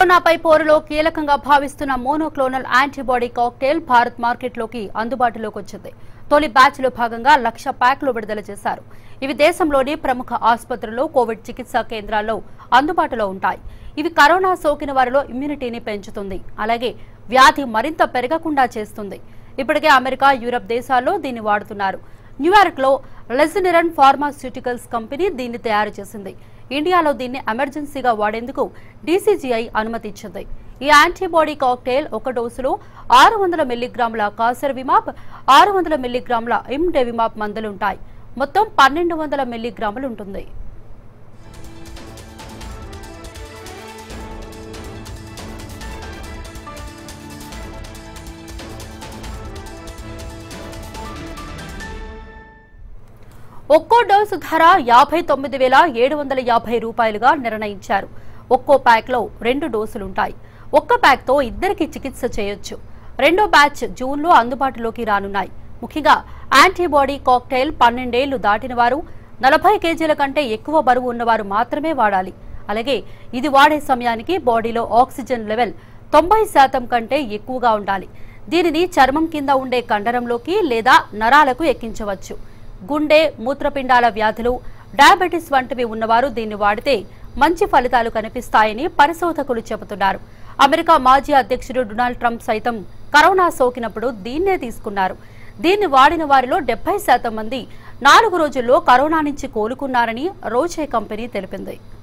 కరోనాపై పోరులో కీలకంగా భావిస్తున్న మోనోక్లోనల్ యాంటీబాడీ కాక్టైల్ భారత్ మార్కెట్లోకి అందుబాటులోకి వచ్చింది తొలి బ్యాచ్ లో భాగంగా లక్ష ప్యాక్లు విడుదల చేశారు ఇవి దేశంలోని ప్రముఖ ఆసుపత్రుల్లో కోవిడ్ చికిత్సా కేంద్రాల్లో అందుబాటులో ఉంటాయి ఇవి కరోనా సోకిన వారిలో ఇమ్యూనిటీని పెంచుతుంది అలాగే వ్యాధి మరింత పెరగకుండా చేస్తుంది ఇప్పటికే అమెరికా యూరప్ దేశాల్లో దీన్ని వాడుతున్నారు న్యూయార్క్ లో లెజినిరన్ ఫార్మాస్యూటికల్స్ కంపెనీ దీన్ని తయారు చేసింది ఇండియాలో దీన్ని ఎమర్జెన్సీగా వాడేందుకు డీసీజీఐ అనుమతి ఇచ్చింది ఈ యాంటీబాడీ కాక్టైల్ ఒక డోసులో ఆరు వందల మిల్లీగ్రాముల కాసర్విమాబ్ ఆరు వందల మిల్లీగ్రాముల ఇమ్డెవిమాబ్ మందులుంటాయి మొత్తం పన్నెండు వందల మిల్లీగ్రాములు ఉంటుంది ఒక్కో డోసు ధర యాభై తొమ్మిది వేల ఏడు వందల యాభై రూపాయలుగా నిర్ణయించారు ఒక్కో ప్యాక్లో రెండు డోసులుంటాయి ఒక్క ప్యాక్తో ఇద్దరికి చికిత్స చేయొచ్చు రెండో బ్యాచ్ జూన్లో అందుబాటులోకి రానున్నాయి ముఖ్యంగా యాంటీబాడీ కాక్టైల్ పన్నెండేళ్లు దాటిన వారు నలభై కేజీల కంటే ఎక్కువ బరువు ఉన్నవారు మాత్రమే వాడాలి అలాగే ఇది వాడే సమయానికి బాడీలో ఆక్సిజన్ లెవెల్ తొంభై శాతం కంటే ఎక్కువగా ఉండాలి దీనిని చర్మం కింద ఉండే కండరంలోకి లేదా నరాలకు ఎక్కించవచ్చు గుండె మూత్రపిండాల వ్యాధులు డయాబెటిస్ వంటివి ఉన్నవారు దీన్ని వాడితే మంచి ఫలితాలు కనిపిస్తాయని పరిశోధకులు చెబుతున్నారు అమెరికా మాజీ అధ్యక్షుడు డొనాల్డ్ ట్రంప్ సైతం కరోనా సోకినప్పుడు దీన్నే తీసుకున్నారు దీన్ని వాడిన వారిలో డెబ్బై శాతం మంది నాలుగు రోజుల్లో కరోనా నుంచి కోలుకున్నారని రోచే కంపెనీ తెలిపింది